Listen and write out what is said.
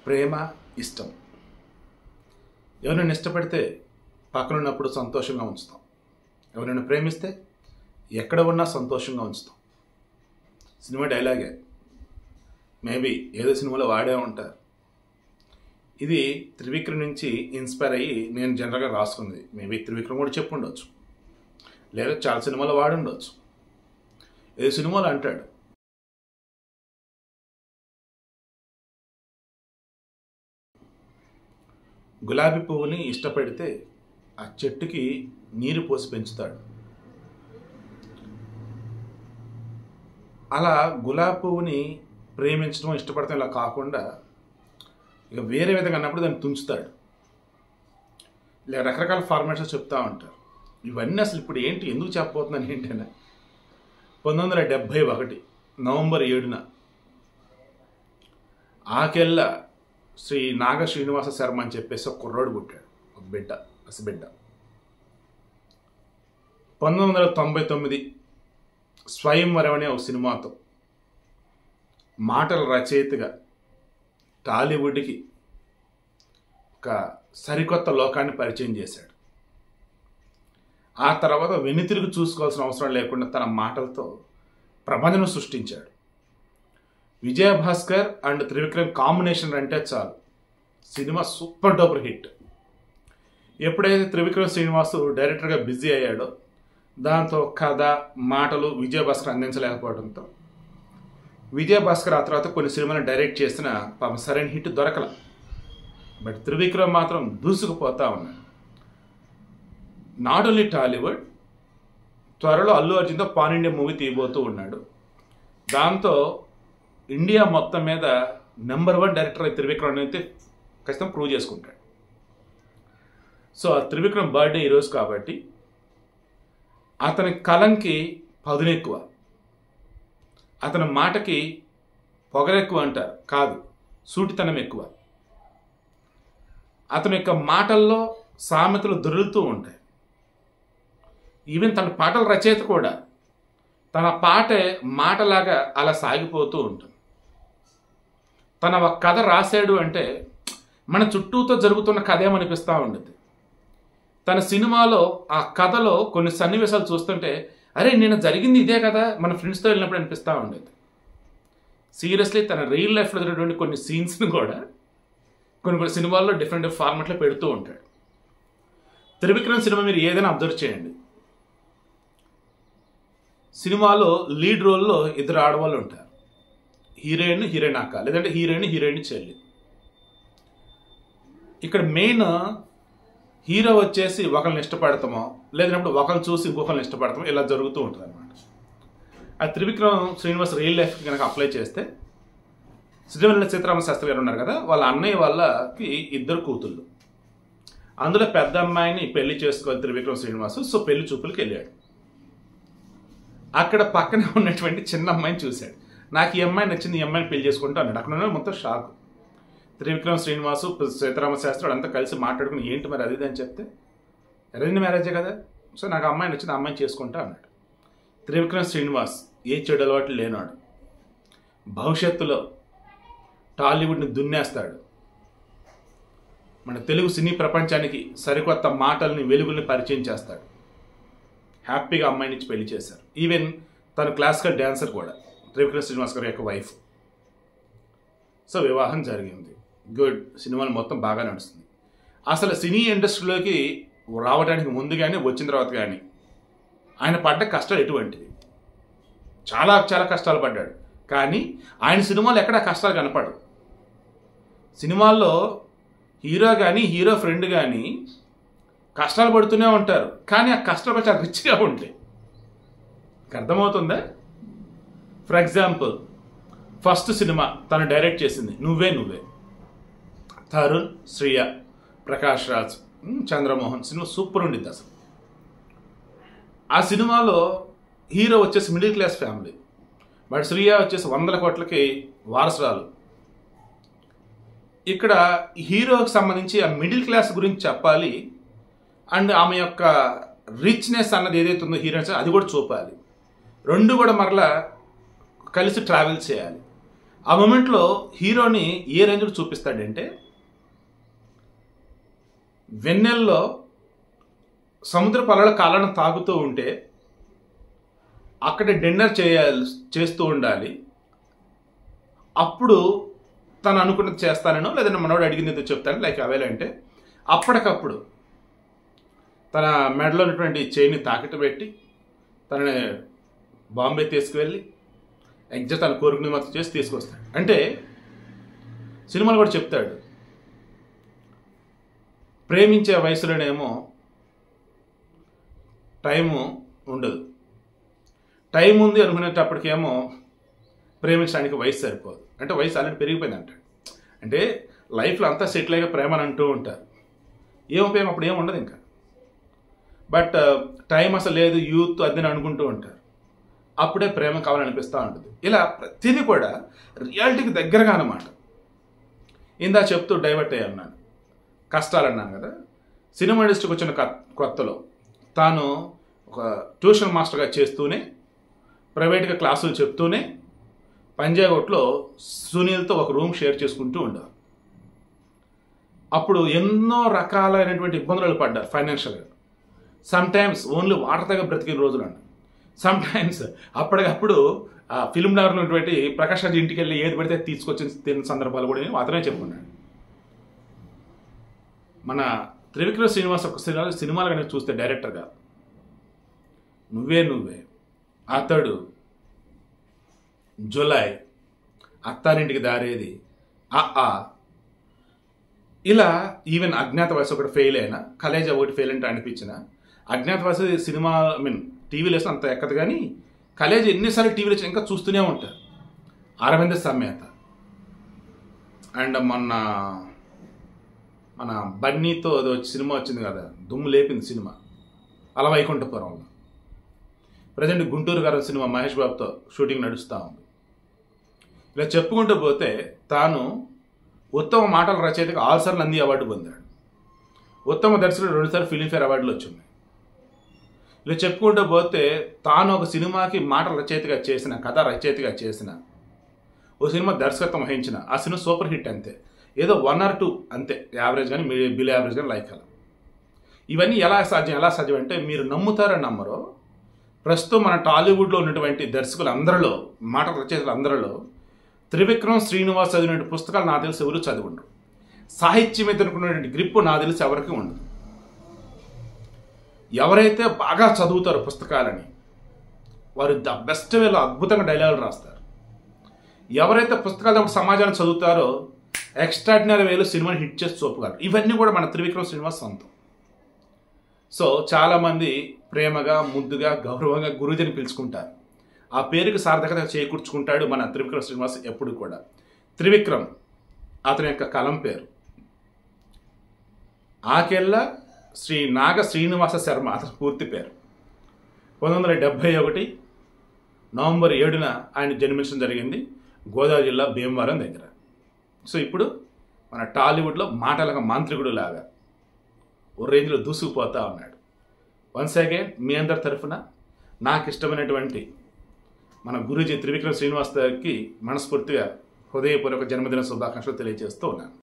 ప్రేమ ఇష్టం ఎవరైనా ఇష్టపడితే పక్కన ఉన్నప్పుడు సంతోషంగా ఉంచుతాం ఎవరైనా ప్రేమిస్తే ఎక్కడ ఉన్నా సంతోషంగా ఉంచుతాం సినిమా డైలాగే మేబీ ఏదో సినిమాలో వాడే ఉంటారు ఇది త్రివిక్రమ్ నుంచి ఇన్స్పైర్ అయ్యి నేను జనరల్గా రాసుకుంది మేబీ త్రివిక్రమ్ కూడా చెప్పు ఉండొచ్చు లేదా చాలా సినిమాలో వాడి ఉండొచ్చు ఏ సినిమాలో అంటాడు గులాబీ పువ్వుని ఇష్టపడితే ఆ చెట్టుకి నీరు పోసి పెంచుతాడు అలా గులాబీ పువ్వుని ప్రేమించడం ఇష్టపడటం ఇలా కాకుండా ఇక వేరే విధంగా అన్నప్పుడు దాన్ని తుంచుతాడు ఇలా రకరకాల ఫార్మాట్స్ చెప్తా ఉంటారు ఇవన్నీ అసలు ఇప్పుడు ఏంటి ఎందుకు చెప్పబోతున్నాను ఏంటనే పంతొమ్మిది వందల డెబ్భై ఒకటి నవంబర్ ఏడున ఆకెళ్ళ శ్రీ నాగ శ్రీనివాస శర్మ అని చెప్పేసి ఒక కుర్రోడు పుట్టాడు ఒక బిడ్డ బిడ్డ పంతొమ్మిది వందల తొంభై తొమ్మిది స్వయంవరం అనే ఒక సినిమాతో మాటల రచయితగా టాలీవుడ్కి ఒక సరికొత్త లోకాన్ని పరిచయం చేశాడు ఆ తర్వాత వెనుతిరుగు చూసుకోవాల్సిన అవసరం లేకుండా తన మాటలతో ప్రపంచం సృష్టించాడు విజయభాస్కర్ అండ్ త్రివిక్రమ్ కాంబినేషన్ అంటే చాలు సినిమా సూపర్ డూపర్ హిట్ ఎప్పుడైతే త్రివిక్రమ్ శ్రీనివాసు డైరెక్టర్గా బిజీ అయ్యాడో దాంతో కథ మాటలు విజయభాస్కర్ అందించలేకపోవడంతో విజయభాస్కర్ ఆ తర్వాత కొన్ని సినిమాలు డైరెక్ట్ చేసిన పాపం సరైన హిట్ దొరకల బట్ త్రివిక్రమ్ మాత్రం దూసుకుపోతా ఉన్నాడు నాట్ ఓన్లీ టాలీవుడ్ త్వరలో అల్లు అర్జున్తో పాన్ ఇండియా మూవీ తీయబోతూ ఉన్నాడు దాంతో ఇండియా మొత్తం మీద నెంబర్ వన్ డైరెక్టర్ త్రివిక్రమ్ అయితే ఖచ్చితంగా ప్రూవ్ చేసుకుంటాడు సో ఆ త్రివిక్రమ్ బర్త్డే ఈరోజు కాబట్టి అతని కలంకి పదును ఎక్కువ అతని మాటకి పొగరెక్కువ అంటారు కాదు సూటితనం ఎక్కువ అతని యొక్క మాటల్లో సామెతలు దొరుకుతూ ఉంటాయి ఈవెన్ తన పాటల రచయిత కూడా తన పాటే మాటలాగా అలా సాగిపోతూ ఉంటుంది తన ఒక కథ రాశాడు అంటే మన చుట్టూతో జరుగుతున్న కథ ఏమనిపిస్తూ ఉండేది తన సినిమాలో ఆ కథలో కొన్ని సన్నివేశాలు చూస్తుంటే అరే నేను జరిగింది ఇదే కదా మన ఫ్రెండ్స్తో వెళ్ళినప్పుడు అనిపిస్తూ ఉండేది సీరియస్లీ తన రియల్ లైఫ్లో జరిగినటువంటి కొన్ని సీన్స్ని కూడా కొన్ని కొన్ని సినిమాల్లో డిఫరెంట్ ఫార్మాట్లో పెడుతూ ఉంటాడు త్రివిక్రమ్ సినిమా మీరు ఏదైనా అబ్జర్వ్ చేయండి సినిమాలో లీడ్ రోల్లో ఇద్దరు ఆడవాళ్ళు ఉంటారు హీరోయిన్ హీరోయిన్ అక్క లేదంటే హీరోయిన్ హీరోయిన్ చెల్లి ఇక్కడ మెయిన్ హీరో వచ్చేసి ఒకరిని ఇష్టపడతామో లేదంటే ఒకరిని చూసి ఇంకొకరిని ఇష్టపడతామో ఇలా జరుగుతూ ఉంటుంది అనమాట ఆ త్రివిక్రమ్ శ్రీనివాస్ రియల్ లైఫ్ కనుక అప్లై చేస్తే శ్రీవల్లి సీతారామ శాస్త్రి గారు ఉన్నారు కదా వాళ్ళ అన్నయ్య వాళ్ళకి ఇద్దరు కూతుళ్ళు అందులో పెద్ద అమ్మాయిని పెళ్లి చేసుకోవాలి త్రివిక్రమ్ శ్రీనివాసు సో పెళ్లి చూపులకి వెళ్ళాడు అక్కడ పక్కనే ఉన్నటువంటి చిన్న అమ్మాయిని చూశాడు నాకు ఈ అమ్మాయి నచ్చింది ఈ అమ్మాయిని పెళ్లి చేసుకుంటా అన్నాడు అక్కడ ఉన్న మొత్తం షాక్ త్రివిక్రమ్ శ్రీనివాసు సీతారామ శాస్త్రి అంతా కలిసి మాట్లాడుకుని ఏంటి మరి అది ఇది అని చెప్తే అరేంజ్ మ్యారేజే కదా సో నాకు ఆ అమ్మాయి నచ్చింది ఆ అమ్మాయిని చేసుకుంటా అన్నాడు త్రివిక్రమ్ శ్రీనివాస్ ఏ చెడు అలవాట్లు లేనాడు భవిష్యత్తులో టాలీవుడ్ని దున్నేస్తాడు మన తెలుగు సినీ ప్రపంచానికి సరికొత్త మాటల్ని వెలుగుల్ని పరిచయం చేస్తాడు హ్యాపీగా అమ్మాయి నుంచి పెళ్లి చేశారు ఈవెన్ తను క్లాసికల్ డ్యాన్సర్ కూడా త్రివిక్రమ్ శ్రీనివాస్ గారి యొక్క వైఫ్ సో వివాహం జరిగింది గుడ్ సినిమాలు మొత్తం బాగా నడుస్తుంది అసలు సినీ ఇండస్ట్రీలోకి రావడానికి ముందు కానీ వచ్చిన తర్వాత కానీ ఆయన పడ్డ కష్టాలు ఎటువంటివి చాలా చాలా కష్టాలు పడ్డాడు కానీ ఆయన సినిమాలు ఎక్కడ కష్టాలు కనపడవు సినిమాల్లో హీరో కానీ హీరో ఫ్రెండ్ కానీ కష్టాలు పడుతూనే ఉంటారు కానీ ఆ కష్టాలు చాలా రిచ్గా ఉంటాయి మీకు అర్థమవుతుందా ఫర్ ఎగ్జాంపుల్ ఫస్ట్ సినిమా తను డైరెక్ట్ చేసింది Nuvve Nuvve Tarun Shriya Prakash Raj um, Chandramohan cinema super ఉండింది అసలు ఆ సినిమాలో హీరో వచ్చేసి middle class family but Shriya వచ్చేసి వందల కోట్లకి వారసురాలు ఇక్కడ హీరోకి సంబంధించి ఆ మిడిల్ క్లాస్ గురించి చెప్పాలి అండ్ ఆమె యొక్క రిచ్నెస్ అన్నది ఏదైతే ఉందో హీరోయిన్స్ అది కూడా చూపాలి రెండు కూడా మరలా కలిసి ట్రావెల్ చేయాలి ఆ మూమెంట్లో హీరోని ఏ రేంజ్లో చూపిస్తాడంటే వెన్నెల్లో సముద్ర పలాల కాలను తాగుతూ ఉంటే అక్కడ డిన్నర్ చేయాలి చేస్తూ ఉండాలి అప్పుడు తను అనుకున్నది చేస్తానో లేదంటే మనోడు అడిగింది ఏదో చెప్తాను లైక్ అవేలా అంటే అప్పటికప్పుడు తన మెడలో ఉన్నటువంటి చైన్ని తాకట్టు పెట్టి తనని బాంబే తీసుకువెళ్ళి ఎగ్జాక్ట్ తన కోరికని మాత్రం చేసి తీసుకొస్తాడు అంటే సినిమాలు కూడా చెప్తాడు ప్రేమించే వయసులోనేమో టైము ఉండదు టైం ఉంది అనుకునేటప్పటికేమో ప్రేమించడానికి వయసు సరిపోదు అంటే వయసు ఆల్రెడీ పెరిగిపోయింది అంటాడు అంటే లైఫ్లో అంతా సెటిల్ అయ్యే ప్రేమ అని అంటూ ఉంటారు ఏం ఉపయోగం అప్పుడు ఏం ఉండదు ఇంకా బట్ టైం అసలు లేదు యూత్ అదని అనుకుంటూ ఉంటారు అప్పుడే ప్రేమ కావాలనిపిస్తూ ఉంటుంది ఇలా ప్రతిదీ కూడా రియాలిటీకి దగ్గరగా అన్నమాట ఇందా చెప్తూ డైవర్ట్ అయ్యి అన్నాను కష్టాలు అన్నాను కదా సినిమా ఇండస్ట్రీకి వచ్చిన కొ- కొత్తలో తాను ఒక ట్యూషన్ మాస్టర్గా చేస్తూనే ప్రైవేట్గా క్లాసులు చెప్తూనే పంజాగుట్లో సునీల్తో ఒక రూమ్ షేర్ చేసుకుంటూ ఉండేవారు అప్పుడు ఎన్నో రకాలైనటువంటి ఇబ్బందులు పడ్డారు ఫైనాన్షియల్గా సమ్ టైమ్స్ ఓన్లీ వాటర్ దగ్గర బ్రతికిన రోజులు అండి సమ్ టైమ్స్ అప్పటికప్పుడు ఆ ఫిల్మ్ నగర్లో ఉన్నటువంటి ప్రకాష్ రాజ్ ఇంటికి వెళ్ళి ఏది పడితే తీసుకొచ్చిన తిన్న సందర్భాలు కూడా నేను అతనే చెప్పుకున్నాడు మన త్రివిక్రమ శ్రీనివాస్ ఒక సినిమా సినిమాలు కనుక చూస్తే డైరెక్టర్గా నువ్వే నువ్వే అతడు జులై అత్తారింటికి దారేది ఆ ఆ ఇలా ఈవెన్ అజ్ఞాతవాసి ఒకటి ఫెయిల్ అయినా కలేజా ఒకటి ఫెయిల్ అంటే అనిపించిన అజ్ఞాతవాసి సినిమా ఐ మీన్ టీవీలో వేసిన అంత ఎక్కదు కానీ కలేజ ఎన్నిసార్లు టీవీలో వచ్చినా ఇంకా చూస్తూనే ఉంటారు అరవింద సమేత అండ్ మొన్న మన బన్నీతో అది వచ్చి సినిమా వచ్చింది కదా దుమ్ము లేపింది సినిమా అలా వైకుంఠపురంలో ప్రజెంట్ గుంటూరు గారు సినిమా మహేష్ బాబుతో షూటింగ్ నడుస్తూ ఉంది ఇలా చెప్పుకుంటూ పోతే తాను ఉత్తమ మాటల రచయితకు ఆల్సర్ నంది అవార్డు పొందాడు ఉత్తమ దర్శకుడు రెండుసార్లు ఫిలింఫేర్ అవార్డులు వచ్చింది ఇలా చెప్పుకుంటూ పోతే తాను ఒక సినిమాకి మాటల రచయితగా చేసిన కథ రచయితగా చేసిన ఓ సినిమా దర్శకత్వం వహించిన ఆ సినిమా సూపర్ హిట్ అంతే ఏదో వన్ ఆర్ టూ అంతే యావరేజ్ కానీ బిలో యావరేజ్ కానీ లైక్ అలా ఇవన్నీ ఎలా సాధ్యం ఎలా సాధ్యం అంటే మీరు నమ్ముతారని నమ్మరో ప్రస్తుతం మన టాలీవుడ్లో ఉన్నటువంటి దర్శకులు అందరిలో మాట రచయితలు అందరిలో త్రివిక్రమ్ శ్రీనివాస్ చదివిన పుస్తకాలు నాకు తెలిసి ఎవరు చదివిండ్రు సాహిత్యం మీద అనుకున్నటువంటి గ్రిప్ నాకు తెలిసి ఎవరికి ఉండదు ఎవరైతే బాగా చదువుతారో పుస్తకాలని వారు ద బెస్ట్ వేలో అద్భుతంగా డైలాగులు రాస్తారు ఎవరైతే పుస్తకాలు చదివి సమాజాన్ని చదువుతారో ఎక్స్ట్రాడినరీ వేలో సినిమాని హిట్ చేసి చూపగలరు ఇవన్నీ కూడా మన త్రివిక్రమ్ శ్రీనివాస్ సొంతం సో చాలామంది ప్రేమగా ముద్దుగా గౌరవంగా గురుజని పిలుచుకుంటారు ఆ పేరుకి సార్థకత చేకూర్చుకుంటాడు మన త్రివిక్రమ్ శ్రీనివాస్ ఎప్పుడు కూడా త్రివిక్రమ్ అతని యొక్క కలం పేరు ఆకెళ్ళ శ్రీ నాగ శ్రీనివాస శర్మ అతని పూర్తి పేరు పంతొమ్మిది వందల డెబ్భై ఒకటి నవంబర్ ఏడున ఆయన జన్మించడం జరిగింది గోదావరి జిల్లా భీమవరం దగ్గర సో ఇప్పుడు మన టాలీవుడ్లో మాటలకు మాంత్రికుడు లాగా ఓ రేంజ్లో దూసుకుపోతా ఉన్నాడు వన్స్ అగైన్ మీ అందరి తరఫున నాకు ఇష్టమైనటువంటి మన గురూజీ త్రివిక్రమ్ శ్రీనివాస్ గారికి మనస్ఫూర్తిగా హృదయపూర్వక జన్మదిన శుభాకాంక్షలు తెలియజేస్తూ ఉన్నాను